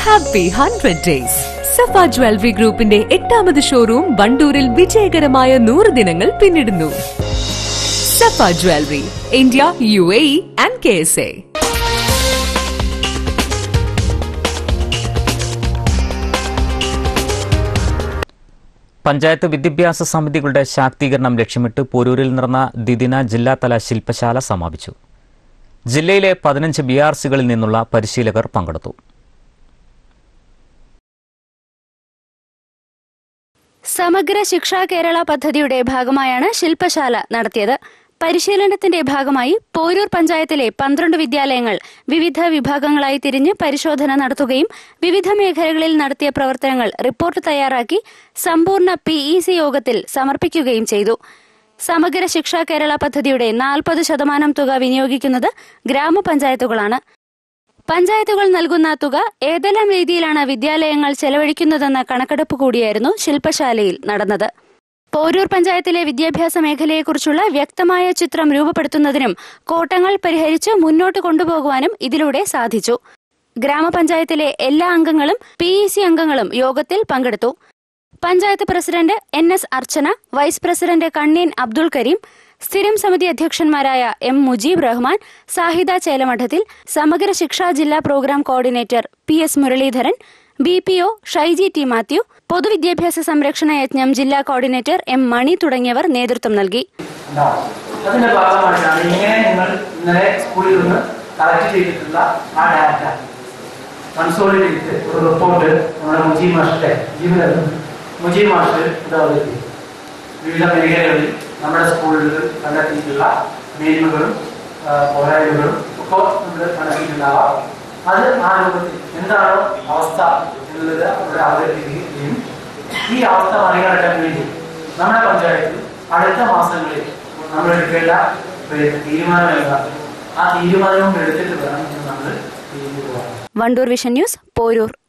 happy hundred days Safa jewellery ഗ്രൂപ്പിന്റെ എട്ടാമത് showroom വണ്ടൂരിൽ വിജയകരമായ നൂറ് ദിനങ്ങൾ പിന്നിടുന്നു Safa jewellery India U A E and K S A panchayat വിദ്യാഭ്യാസ സമിതികളുടെ ശാക്തീകരണം ലക്ഷ്യമിട്ട് പോരൂരിൽ നടന്ന ദ്വിദിന ജില്ലാതല ശില്പശാല സമാപിച്ചു ജില്ലയിലെ പതിനഞ്ച് ബി ആർ സികളിൽ നിന്നുള്ള പരിശീലകർ പങ്കെടുത്തു സമഗ്ര ശിക്ഷാ കേരള പദ്ധതിയുടെ ഭാഗമായാണ് ശില്പശാല നടത്തിയത് പരിശീലനത്തിന്റെ ഭാഗമായി പോരൂർ പഞ്ചായത്തിലെ പന്ത്രണ്ട് വിദ്യാലയങ്ങൾ വിവിധ വിഭാഗങ്ങളായി തിരിഞ്ഞ് പരിശോധന നടത്തുകയും വിവിധ മേഖലകളിൽ നടത്തിയ പ്രവർത്തനങ്ങൾ റിപ്പോർട്ട് തയ്യാറാക്കി സമ്പൂർണ്ണ പിഇസി യോഗത്തിൽ സമർപ്പിക്കുകയും ചെയ്തു സമഗ്ര ശിക്ഷാ കേരള പദ്ധതിയുടെ നാൽപ്പത് ശതമാനം തുക വിനിയോഗിക്കുന്നത് ഗ്രാമപഞ്ചായത്തുകളാണ് പഞ്ചായത്തുകൾ നൽകുന്ന തുക ഏതെല്ലാം രീതിയിലാണ് വിദ്യാലയങ്ങൾ ചെലവഴിക്കുന്നതെന്ന കണക്കെടുപ്പ് കൂടിയായിരുന്നു ശില്പശാലയിൽ നടന്നത് പോരൂർ പഞ്ചായത്തിലെ വിദ്യാഭ്യാസ മേഖലയെക്കുറിച്ചുള്ള വ്യക്തമായ ചിത്രം രൂപപ്പെടുത്തുന്നതിനും കോട്ടങ്ങൾ പരിഹരിച്ച് മുന്നോട്ട് കൊണ്ടുപോകുവാനും ഇതിലൂടെ സാധിച്ചു ഗ്രാമപഞ്ചായത്തിലെ എല്ലാ അംഗങ്ങളും പി ഇ സി അംഗങ്ങളും യോഗത്തിൽ പങ്കെടുത്തു panchayat president N S Archana vice president കണ്ണീൻ അബ്ദുൾ കരീം സ്ഥിരം സമിതി അധ്യക്ഷന്മാരായ എം മുജീബ് റഹ്മാൻ സാഹിദ ചേലമഠത്തിൽ സമഗ്ര ശിക്ഷാ ജില്ലാ programme coordinator P S Muralidharan B P O Shaiji T Mathew പൊതുവിദ്യാഭ്യാസ സംരക്ഷണ യജ്ഞം ജില്ലാ കോർഡിനേറ്റർ എം മണി തുടങ്ങിയവർ നേതൃത്വം നൽകി ഉണ്ടാവും അതിന്റെ ഭാഗമായിട്ടാണ് ഇങ്ങനെ നിങ്ങൾ ഇന്നലെ സ്കൂളിൽ നിന്ന് കളക്ട് ചെയ്തിട്ടുള്ള ആ ഡാറ്റ കൺസോളിഡേറ്റ് ചെയ്ത് ഒരു റിപ്പോർട്ട് നമ്മുടെ മുജീബ് മാഷിന്റെ ജീവിതം മുജീബ് മാഷ് ഇത് അവതരിപ്പിക്കും വിവിധ മേഖലകളിൽ നമ്മുടെ സ്കൂളുകളിൽ കണ്ടെത്തിയിട്ടുള്ള മേന്മകളും ആ, പോരായ്മകളും ഒക്കെ നമ്മൾ കണ്ടെത്തിയിട്ടുണ്ടാവാം അത് ആ രൂപത്തിൽ എന്താണോ അവസ്ഥ എന്നുള്ളത് അവിടെ അവതരിപ്പിക്കുകയും ഈ അവസ്ഥ മറികടക്കാൻ വേണ്ടി നമ്മുടെ പഞ്ചായത്തിൽ അടുത്ത മാസങ്ങളിൽ നമ്മൾ എടുക്കേണ്ട പിന്നെ തീരുമാനം എന്താണ് ആ തീരുമാനവും എടുത്തിട്ട് വേണം ഇത് നമ്മൾ ചെയ്യുന്നത് വണ്ടൂർ വിഷൻ ന്യൂസ് പോരൂർ